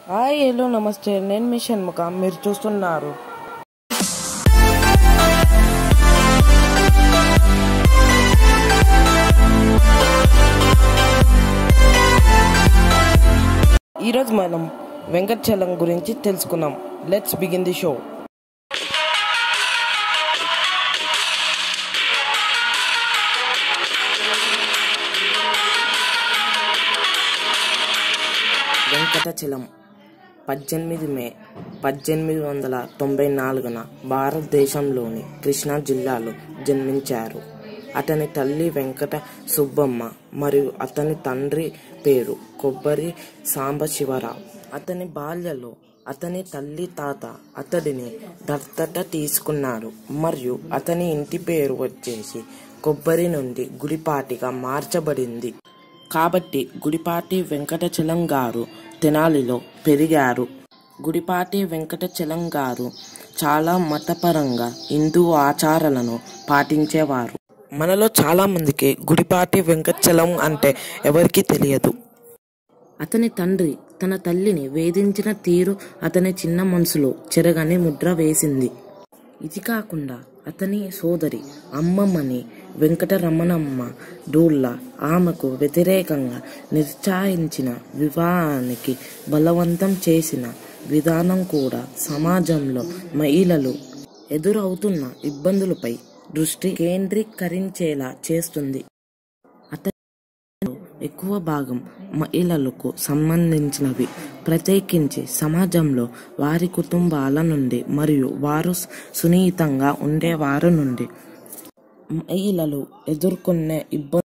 hi hello నమస్తే నేను మీ షణ్ముఖ మీరు చూస్తున్నారు ఈరోజు మనం వెంకటచలం గురించి తెలుసుకుందాం let's begin the show Venkatachalam పద్దెనిమిది మే పద్దెనిమిది వందల తొంభై నాలుగున భారతదేశంలోని కృష్ణా జిల్లాలో జన్మించారు అతని తల్లి వెంకట సుబ్బమ్మ మరియు అతని తండ్రి పేరు కొబ్బరి సాంబశివరావు అతని బాల్యలో అతని తల్లి తాత అతడిని దత్తత తీసుకున్నారు మరియు అతని ఇంటి పేరు వచ్చేసి కొబ్బరి నుండి గుడిపాటిగా మార్చబడింది కాబట్టి గుడిపాటి వెంకటచలం గారు తెనాలిలో పెరిగారు గుడిపాటి వెంకటచలం గారు చాలా మతపరంగా హిందూ ఆచారాలను పాటించేవారు మనలో చాలా మందికి గుడిపాటి వెంకటచలం అంటే ఎవరికీ తెలియదు అతని తండ్రి తన తల్లిని వేధించిన తీరు అతని చిన్న మనసులో చెరగని ముద్ర వేసింది ఇది కాకుండా అతని సోదరి అమ్మమ్మని వెంకటరమణమ్మ డోళ్ళ ఆమెకు వ్యతిరేకంగా నిశ్చయించిన వివాహానికి బలవంతం చేసిన విధానం కూడా సమాజంలో మహిళలు ఎదురవుతున్న ఇబ్బందులపై దృష్టి కేంద్రీకరించేలా చేస్తుంది అతని ఎక్కువ భాగం మహిళలకు సంబంధించినవి ప్రత్యేకించి సమాజంలో వారి కుటుంబాల నుండి మరియు వారు సున్నితంగా ఉండేవారి నుండి మహిళలు ఎదుర్కొనే ఇబ్బంది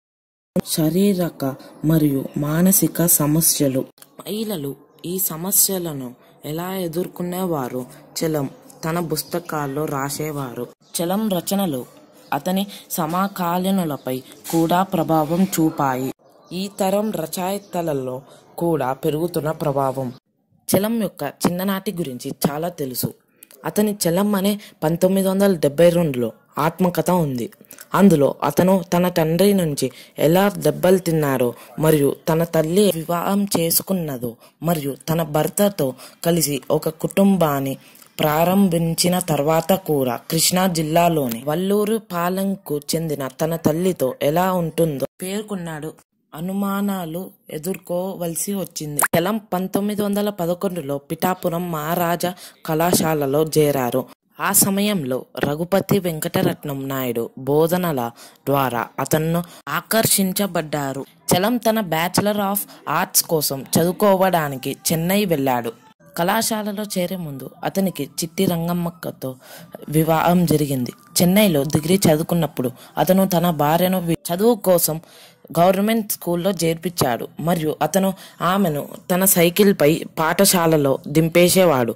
శారీరక మరియు మానసిక సమస్యలు మహిళలు ఈ సమస్యలను ఎలా ఎదుర్కొనేవారు చలం తన పుస్తకాల్లో రాసేవారు చలం రచనలు అతని సమకాలీనులపై కూడా ప్రభావం చూపాయి ఈ తరం రచయితలలో కూడా పెరుగుతున్న ప్రభావం చలం యొక్క చిన్ననాటి గురించి చాలా తెలుసు అతని చలం అనే పంతొమ్మిది వందల డెబ్బై రెండులో ఆత్మకథ ఉంది అందులో అతను తన తండ్రి నుంచి ఎలా దెబ్బలు తిన్నారో మరియు తన తల్లి వివాహం చేసుకున్నదో మరియు తన భర్తతో కలిసి ఒక కుటుంబాన్ని ప్రారంభించిన తర్వాత కూడా కృష్ణా జిల్లాలోని వల్లూరు పాలెంకు చెందిన తన తల్లితో ఎలా ఉంటుందో పేర్కొన్నాడు అనుమానాలు ఎదుర్కోవలసి వచ్చింది చలం పంతొమ్మిది వందల పదకొండులో పిఠాపురం మహారాజా కళాశాలలో చేరారు ఆ సమయంలో రఘుపతి వెంకటరత్నం నాయుడు బోధనల ద్వారా అతను ఆకర్షించబడ్డారు చలం తన బ్యాచిలర్ ఆఫ్ ఆర్ట్స్ కోసం చదువుకోవడానికి చెన్నై వెళ్ళాడు కళాశాలలో చేరే ముందు అతనికి చిట్టి రంగమ్మక్కతో వివాహం జరిగింది చెన్నైలో డిగ్రీ చదువుకున్నప్పుడు అతను తన భార్యను వి- చదువు కోసం గవర్నమెంట్ స్కూల్లో చేర్పించాడు మరియు అతను ఆమెను తన సైకిల్పై పాఠశాలలో దింపేసేవాడు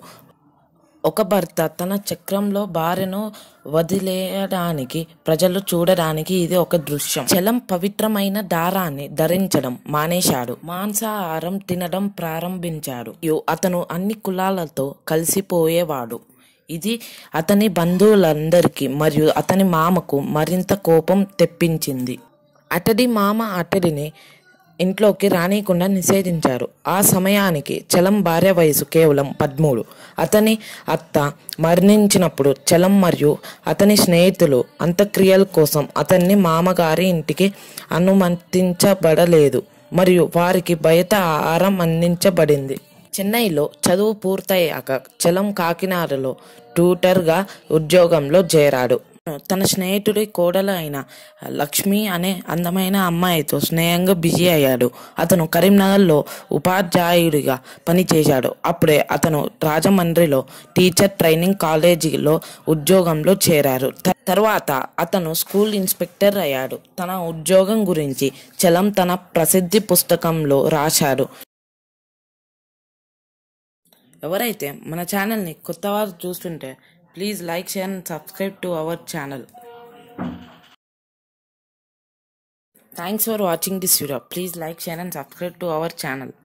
ఒక భర్త తన చక్రంలో భార్యను వదిలేయడానికి ప్రజలు చూడడానికి ఇది ఒక దృశ్యం చలం పవిత్రమైన దారాన్ని ధరించడం మానేశాడు మాంసాహారం తినడం ప్రారంభించాడు మరియు అతను అన్ని కులాలతో కలిసిపోయేవాడు ఇది అతని బంధువులందరికీ మరియు అతని మామకు మరింత కోపం తెప్పించింది అతడి మామ అతడిని ఇంట్లోకి రానియకుండా నిషేధించారు ఆ సమయానికి చలం భార్య వయసు కేవలం పదమూడు అతని అత్త మరణించినప్పుడు చలం మరియు అతని స్నేహితులు అంత్యక్రియల కోసం అతన్ని మామగారి ఇంటికి అనుమతించబడలేదు మరియు వారికి బయట ఆహారం అందించబడింది చెన్నైలో చదువు పూర్తయ్యాక చలం కాకినాడలో ట్యూటర్గా ఉద్యోగంలో చేరాడు తన స్నేహితుడి కోడలు అయిన లక్ష్మి అనే అందమైన అమ్మాయితో స్నేహంగా బిజీ అయ్యాడు అతను కరీంనగర్లో ఉపాధ్యాయుడిగా పనిచేశాడు అప్పుడే అతను రాజమండ్రిలో టీచర్ ట్రైనింగ్ కాలేజీలో ఉద్యోగంలో చేరారు త- తర్వాత అతను స్కూల్ ఇన్స్పెక్టర్ అయ్యాడు తన ఉద్యోగం గురించి చలం తన ప్రసిద్ధి పుస్తకంలో రాశాడు ఎవరైతే మన ఛానల్ని కొత్త వారు చూస్తుంటే please like share and subscribe to our channel thanks for watching this video please like share and subscribe to our channel